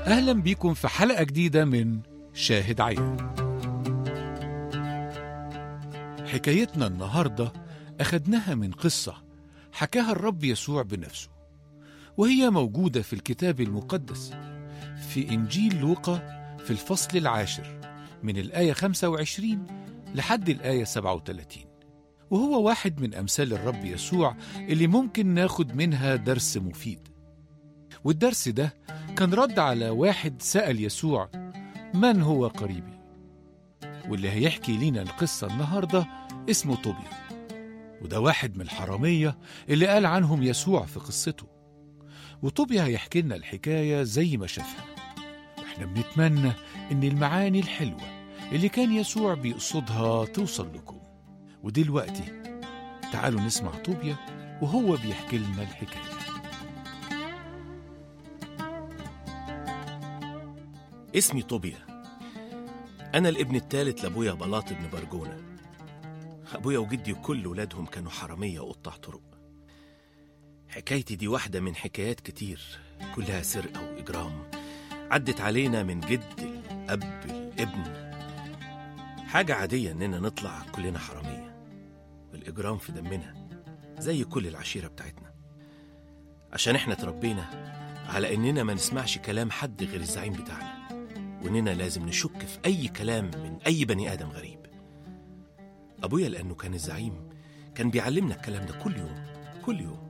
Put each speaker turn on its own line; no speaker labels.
أهلا بيكم في حلقة جديدة من شاهد عين حكايتنا النهاردة أخدناها من قصة حكاها الرب يسوع بنفسه وهي موجودة في الكتاب المقدس في إنجيل لوقا في الفصل العاشر من الآية 25 لحد الآية 37 وهو واحد من أمثال الرب يسوع اللي ممكن ناخد منها درس مفيد والدرس ده كان رد على واحد سأل يسوع من هو قريبي واللي هيحكي لينا القصة النهاردة اسمه طوبيا وده واحد من الحرامية اللي قال عنهم يسوع في قصته وطوبيا هيحكي لنا الحكاية زي ما شافها احنا بنتمنى ان المعاني الحلوة اللي كان يسوع بيقصدها توصل لكم ودلوقتي تعالوا نسمع طوبيا وهو بيحكي لنا الحكايه
اسمي طوبيا أنا الابن الثالث لأبويا بلاط بن برجونة أبويا وجدي وكل ولادهم كانوا حرامية وقطاع طرق حكايتي دي واحدة من حكايات كتير كلها سرقة وإجرام عدت علينا من جد الأب الابن حاجة عادية إننا نطلع كلنا حرامية والإجرام في دمنا زي كل العشيرة بتاعتنا عشان إحنا تربينا على إننا ما نسمعش كلام حد غير الزعيم بتاعنا وإننا لازم نشك في أي كلام من أي بني آدم غريب أبويا لأنه كان الزعيم كان بيعلمنا الكلام ده كل يوم كل يوم